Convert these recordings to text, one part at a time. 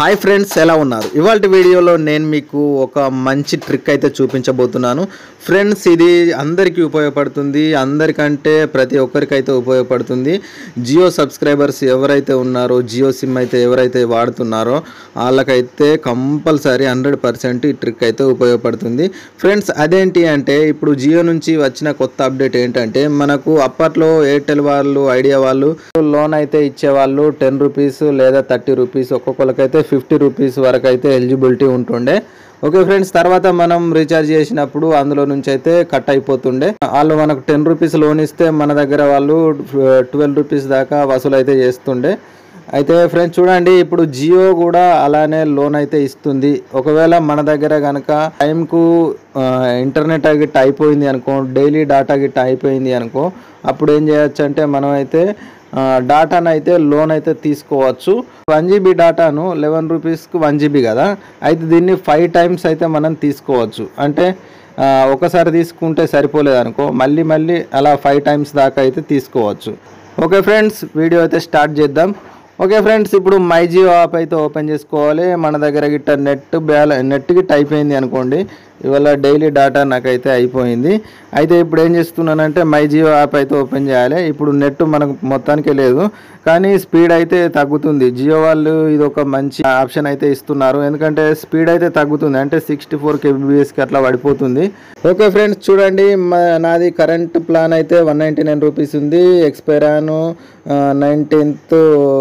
hi friends ఎలా ఉన్నారు ఇవాళ వీడియోలో నేను మీకు ఒక మంచి ట్రిక్ అయితే చూపించబోతున్నాను ఫ్రెండ్స్ ఇది అందరికీ ఉపయోగపడుతుంది అందరికంటే ప్రతి ఒక్కరికైతే ఉపయోగపడుతుంది జియో సబ్స్క్రైబర్స్ ఎవరైతే ఉన్నారో జియో సిమ్ అయితే ఎవరైతే వాడుతున్నారో వాళ్ళకైతే కంపల్సరీ హండ్రెడ్ పర్సెంట్ ఈ ట్రిక్ అయితే ఉపయోగపడుతుంది ఫ్రెండ్స్ అదేంటి అంటే ఇప్పుడు జియో నుంచి వచ్చిన కొత్త అప్డేట్ ఏంటంటే మనకు అప్పట్లో ఎయిర్టెల్ వాళ్ళు ఐడియా వాళ్ళు లోన్ అయితే ఇచ్చేవాళ్ళు టెన్ రూపీస్ లేదా థర్టీ రూపీస్ ఒక్కొక్కరికైతే ఫిఫ్టీ రూపీస్ వరకు అయితే ఎలిజిబిలిటీ ఉంటుండే ఓకే ఫ్రెండ్స్ తర్వాత మనం రీఛార్జ్ చేసినప్పుడు అందులో నుంచి అయితే కట్ అయిపోతుండే వాళ్ళు మనకు టెన్ రూపీస్ లోన్ ఇస్తే మన దగ్గర వాళ్ళు ట్వెల్వ్ రూపీస్ దాకా వసూలు అయితే చేస్తుండే అయితే ఫ్రెండ్స్ చూడండి ఇప్పుడు జియో కూడా అలానే లోన్ అయితే ఇస్తుంది ఒకవేళ మన దగ్గర కనుక టైంకు ఇంటర్నెట్ గిట్ట అయిపోయింది అనుకో డైలీ డేటా గిట్ట అయిపోయింది అనుకో అప్పుడు ఏం చేయొచ్చు అంటే మనం అయితే డాటాను అయితే లోన్ అయితే తీసుకోవచ్చు వన్ జీబీ డాటాను లెవెన్ రూపీస్కి వన్ జీబీ కదా అయితే దీన్ని ఫైవ్ టైమ్స్ అయితే మనం తీసుకోవచ్చు అంటే ఆ, ఒకసారి తీసుకుంటే సరిపోలేదు అనుకో మళ్ళీ మళ్ళీ అలా ఫైవ్ టైమ్స్ దాకా అయితే తీసుకోవచ్చు ఓకే ఫ్రెండ్స్ వీడియో అయితే స్టార్ట్ చేద్దాం ఓకే ఫ్రెండ్స్ ఇప్పుడు మై జియో యాప్ అయితే ఓపెన్ చేసుకోవాలి మన దగ్గర గిట్ట నెట్ బ్యాల నెట్ గిట్ట అయిపోయింది అనుకోండి ఇవాళ డైలీ డేటా నాకైతే అయిపోయింది అయితే ఇప్పుడు ఏం చేస్తున్నానంటే మై జియో యాప్ అయితే ఓపెన్ చేయాలి ఇప్పుడు నెట్ మనకు మొత్తానికి లేదు కానీ స్పీడ్ అయితే తగ్గుతుంది జియో వాళ్ళు ఇది ఒక మంచి ఆప్షన్ అయితే ఇస్తున్నారు ఎందుకంటే స్పీడ్ అయితే తగ్గుతుంది అంటే సిక్స్టీ ఫోర్ కేబీఎస్కి అట్లా పడిపోతుంది ఓకే ఫ్రెండ్స్ చూడండి మా- నాది కరెంట్ ప్లాన్ అయితే వన్ నైంటీ నైన్ రూపీస్ ఉంది ఎక్స్పైరాను నైన్టీన్త్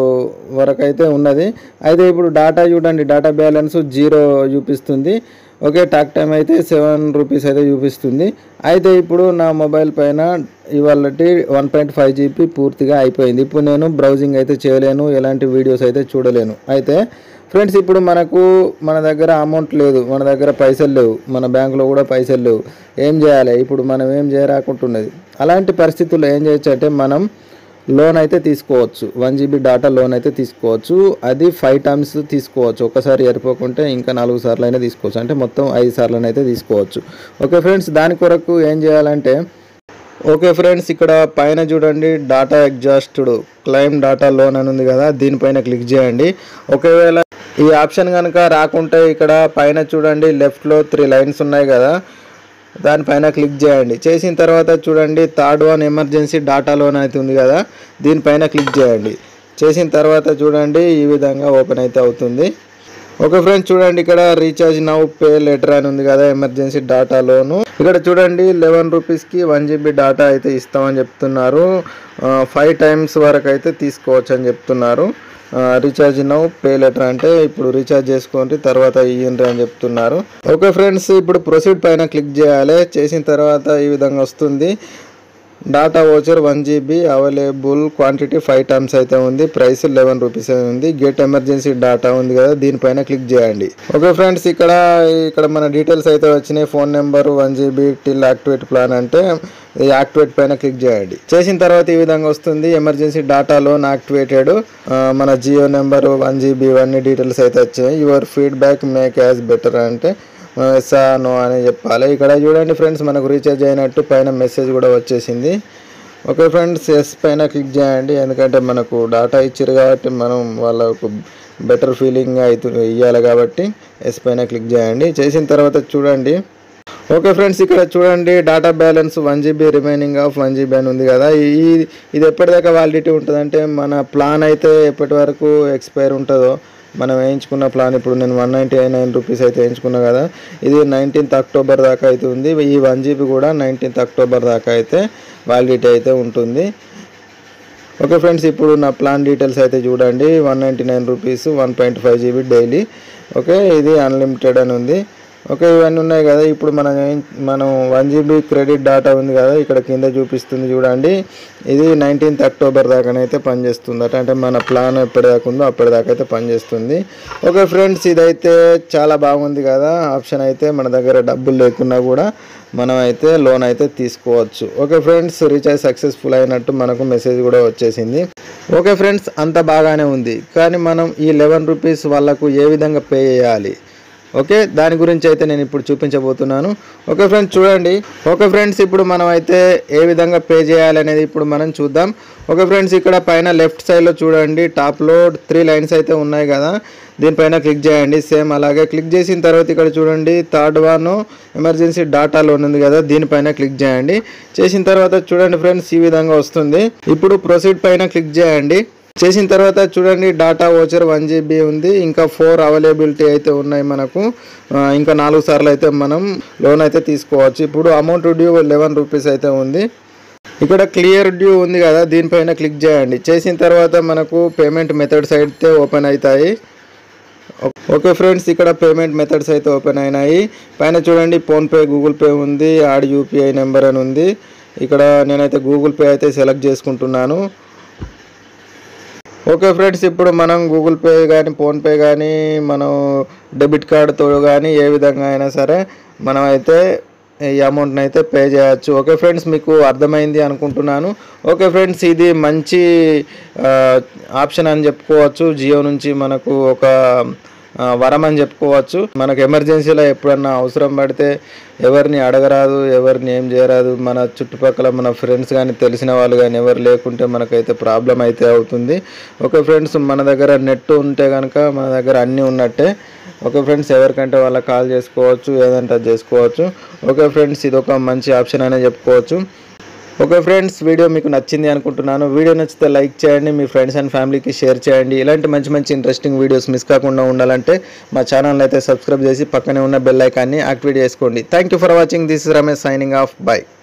వరకు అయితే ఉన్నది అయితే ఇప్పుడు డాటా చూడండి డాటా బ్యాలెన్స్ జీరో చూపిస్తుంది ఓకే టాక్ టైం అయితే సెవెన్ రూపీస్ అయితే చూపిస్తుంది అయితే ఇప్పుడు నా మొబైల్ పైన ఇవాళ వన్ పాయింట్ ఫైవ్ జీబీ పూర్తిగా అయిపోయింది ఇప్పుడు నేను బ్రౌజింగ్ అయితే చేయలేను ఎలాంటి వీడియోస్ అయితే చూడలేను అయితే ఫ్రెండ్స్ ఇప్పుడు మనకు మన దగ్గర అమౌంట్ లేదు మన దగ్గర పైసలు లేవు మన బ్యాంకులో కూడా పైసలు లేవు ఏం చేయాలి ఇప్పుడు మనం ఏం చేయరాకుంటున్నది అలాంటి పరిస్థితుల్లో ఏం చేయొచ్చు అంటే మనం లోన్ అయితే తీసుకోవచ్చు వన్ జీబీ డాటా లోన్ అయితే తీసుకోవచ్చు అది ఫైవ్ టైమ్స్ తీసుకోవచ్చు ఒకసారి ఎరిపోకుంటే ఇంకా నాలుగు సార్లు అయినా తీసుకోవచ్చు అంటే మొత్తం ఐదు సార్లు అయితే తీసుకోవచ్చు ఓకే ఫ్రెండ్స్ దాని కొరకు ఏం చేయాలంటే ఓకే ఫ్రెండ్స్ ఇక్కడ పైన చూడండి data exhausted claim data loan అని ఉంది కదా దీనిపైన క్లిక్ చేయండి ఒకవేళ ఈ ఆప్షన్ కనుక రాకుంటే ఇక్కడ పైన చూడండి లెఫ్ట్లో త్రీ లైన్స్ ఉన్నాయి కదా దానిపైన క్లిక్ చేయండి చేసిన తర్వాత చూడండి third one emergency data loan అయితే ఉంది కదా దీనిపైన క్లిక్ చేయండి చేసిన తర్వాత చూడండి ఈ విధంగా ఓపెన్ అయితే అవుతుంది ఓకే ఫ్రెండ్స్ చూడండి ఇక్కడ రీఛార్జ్ నౌ పే లెటర్ అని ఉంది కదా ఎమర్జెన్సీ డాటా లోను ఇక్కడ చూడండి లెవెన్ రూపీస్కి వన్ జీబీ డాటా అయితే ఇస్తామని చెప్తున్నారు ఫైవ్ టైమ్స్ వరకు అయితే తీసుకోవచ్చు అని చెప్తున్నారు రీఛార్జ్ నౌ పే లెటర్ అంటే ఇప్పుడు రీఛార్జ్ చేసుకోండి తర్వాత ఇయ్యండి అని చెప్తున్నారు ఓకే ఫ్రెండ్స్ ఇప్పుడు ప్రొసీడ్ పైన క్లిక్ చేయాలి చేసిన తర్వాత ఈ విధంగా వస్తుంది data voucher one GB available quantity five times అయితే ఉంది ప్రైస్ లెవెన్ రూపీస్ ఉంది గెట్ ఎమర్జెన్సీ డాటా ఉంది కదా దీనిపైన క్లిక్ చేయండి ఓకే ఫ్రెండ్స్ ఇక్కడ ఇక్కడ మన డీటెయిల్స్ అయితే వచ్చినాయి phone number one GB till activate plan అంటే ఈ యాక్టివేట్ పైన క్లిక్ చేయండి చేసిన తర్వాత ఈ విధంగా వస్తుంది ఎమర్జెన్సీ డాటా లోన్ యాక్టివేటెడ్ మన జియో నెంబర్ వన్ జీబీ ఇవన్నీ డీటెయిల్స్ అయితే వచ్చాయి your feedback make as better అంటే ఎస్ఆ నో అని చెప్పాలి ఇక్కడ చూడండి ఫ్రెండ్స్ మనకు రీఛార్జ్ అయినట్టు పైన మెసేజ్ కూడా వచ్చేసింది ఓకే ఫ్రెండ్స్ ఎస్ పైన క్లిక్ చేయండి ఎందుకంటే మనకు డాటా ఇచ్చారు కాబట్టి మనం వాళ్ళకు బెటర్ ఫీలింగ్ అయితే ఇవ్వాలి కాబట్టి ఎస్ పైన క్లిక్ చేయండి చేసిన తర్వాత చూడండి ఓకే ఫ్రెండ్స్ ఇక్కడ చూడండి data balance one GB remaining of one GB అని ఉంది కదా ఈ ఇది ఎప్పటిదాకా వ్యాలిడిటీ ఉంటుందంటే మన ప్లాన్ అయితే ఎప్పటి వరకు ఎక్స్పైర్ ఉంటుందో మనం వేయించుకున్న ప్లాన్ ఇప్పుడు నేను వన్ నైంటీ నైన్ రూపీస్ అయితే వేయించుకున్నా కదా ఇది నైన్టీన్త్ అక్టోబర్ దాకా అయితే ఉంది ఈ వన్ జీబీ కూడా నైన్టీన్త్ అక్టోబర్ దాకా అయితే వ్యాలిడిటీ అయితే ఉంటుంది ఓకే ఫ్రెండ్స్ ఇప్పుడు నా ప్లాన్ డీటెయిల్స్ అయితే చూడండి one ninety nine rupees one point five GB daily okay ఇది అన్లిమిటెడ్ అని ఉంది ఓకే ఇవన్నీ ఉన్నాయి కదా ఇప్పుడు మనం ఏం- మనం వన్ జీబీ క్రెడిట్ డాటా ఉంది కదా ఇక్కడ కింద చూపిస్తుంది చూడండి ఇది నైన్టీన్త్ అక్టోబర్ దాకానైతే పనిచేస్తుంది అంటే మన ప్లాన్ ఎప్పటిదాకా ఉందో అప్పటిదాకా అయితే పనిచేస్తుంది ఓకే ఫ్రెండ్స్ ఇదైతే చాలా బాగుంది కదా ఆప్షన్ అయితే మన దగ్గర డబ్బులు లేకున్నా కూడా మనం అయితే లోన్ అయితే తీసుకోవచ్చు ఓకే ఫ్రెండ్స్ రీఛార్జ్ సక్సెస్ఫుల్ అయినట్టు మనకు మెసేజ్ కూడా వచ్చేసింది ఓకే ఫ్రెండ్స్ అంత బాగానే ఉంది కానీ మనం ఈ లెవెన్ రూపీస్ వాళ్ళకు ఏ విధంగా పే చేయాలి ఓకే దాని గురించి అయితే నేను ఇప్పుడు చూపించబోతున్నాను ఓకే ఫ్రెండ్స్ చూడండి ఓకే ఫ్రెండ్స్ ఇప్పుడు మనం అయితే ఏ విధంగా పే చేయాలనేది ఇప్పుడు మనం చూద్దాం ఓకే ఫ్రెండ్స్ ఇక్కడ పైన లెఫ్ట్ సైడ్లో చూడండి టాప్లో త్రీ లైన్స్ అయితే ఉన్నాయి కదా దీనిపైన క్లిక్ చేయండి సేమ్ అలాగే క్లిక్ చేసిన తర్వాత ఇక్కడ చూడండి third one emergency data loan ఉంది కదా దీనిపైన క్లిక్ చేయండి చేసిన తర్వాత చూడండి ఫ్రెండ్స్ ఈ విధంగా వస్తుంది ఇప్పుడు ప్రొసీడ్ పైన క్లిక్ చేయండి చేసిన తర్వాత చూడండి డాటా ఓచర్ వన్ జీబీ ఉంది ఇంకా ఫోర్ అవైలబిలిటీ అయితే ఉన్నాయి మనకు ఆ, ఇంకా నాలుగు సార్లు అయితే మనం లోన్ అయితే తీసుకోవచ్చు ఇప్పుడు అమౌంట్ డ్యూ లెవెన్ రూపీస్ అయితే ఉంది ఇక్కడ క్లియర్ డ్యూ ఉంది కదా దీనిపైన క్లిక్ చేయండి చేసిన తర్వాత మనకు పేమెంట్ మెథడ్స్ అయితే ఓపెన్ అవుతాయి ఓకే ఫ్రెండ్స్ ఇక్కడ పేమెంట్ మెథడ్స్ అయితే ఓపెన్ అయినాయి పైన చూడండి ఫోన్పే గూగుల్ పే ఉంది యాడ్ యూపీఐ నెంబర్ అని ఉంది ఇక్కడ నేనైతే గూగుల్ పే అయితే సెలెక్ట్ చేసుకుంటున్నాను ఓకే ఫ్రెండ్స్ ఇప్పుడు మనం గూగుల్ పే కానీ ఫోన్పే కానీ మనం డెబిట్ కార్డుతో కానీ ఏ విధంగా అయినా సరే మనం అయితే ఈ అమౌంట్ని అయితే పే చేయొచ్చు ఓకే ఫ్రెండ్స్ మీకు అర్థమైంది అనుకుంటున్నాను ఓకే ఫ్రెండ్స్ ఇది మంచి ఆప్షన్ అని చెప్పుకోవచ్చు జియో నుంచి మనకు ఒక ఆ, వరం అని చెప్పుకోవచ్చు మనకు ఎమర్జెన్సీలో ఎప్పుడన్నా అవసరం పడితే ఎవరిని అడగరాదు ఎవరిని ఏం చేయరాదు మన చుట్టుపక్కల మన ఫ్రెండ్స్ కానీ తెలిసిన వాళ్ళు కానీ ఎవరు లేకుంటే మనకైతే ప్రాబ్లం అయితే అవుతుంది ఓకే ఫ్రెండ్స్ మన దగ్గర నెట్ ఉంటే కనుక మన దగ్గర అన్నీ ఉన్నట్టే ఓకే ఫ్రెండ్స్ ఎవరికంటే వాళ్ళకి కాల్ చేసుకోవచ్చు ఏదంటే అది చేసుకోవచ్చు ఓకే ఫ్రెండ్స్ ఇది ఒక మంచి ఆప్షన్ అనే చెప్పుకోవచ్చు ఓకే ఫ్రెండ్స్ వీడియో మీకు నచ్చింది అనుకుంటున్నాను వీడియో నచ్చితే లైక్ చేయండి మీ ఫ్రెండ్స్ అండ్ ఫ్యామిలీకి షేర్ చేయండి ఇలాంటి మంచి మంచి ఇంట్రెస్టింగ్ వీడియోస్ మిస్ కాకుండా ఉండాలంటే మా ఛానల్ అయితే సబ్స్క్రైబ్ చేసి పక్కనే ఉన్న బెల్ ఐకాన్ని యాక్టివేట్ చేసుకోండి thank you for watching this Ramesh signing off by